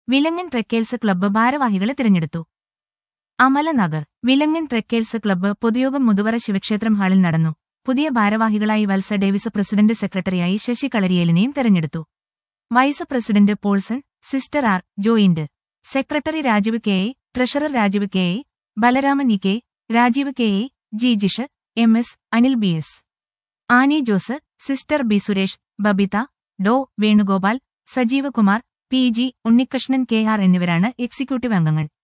വിലങ്ങൻ ട്രെക്കേഴ്സ് club ഭാരവാഹികളെ തിരഞ്ഞെടുത്തു അമലനഗർ വിലങ്ങൻ ട്രെക്കേഴ്സ് club പൊതുയോഗം മുതുവറ ശിവക്ഷേത്രം ഹാളിൽ നടന്നു പുതിയ ഭാരവാഹികളായി വത്സ ഡേവിസ് പ്രസിഡന്റ് സെക്രട്ടറിയായി ശശി കളരിയേലിനെയും തെരഞ്ഞെടുത്തു vice president Paulson sister R joint secretary Rajeev K A treasurer Rajeev K A Balaraman E K Rajeev K A G Jish M S Anil B S Annie Jose sister B Suresh Babitha ഡോ Venugopal Sajeevkumar P G Unnikrishnan K R എന്നിവരാണ് എക്സിക്യൂട്ടീവ് അംഗങ്ങൾ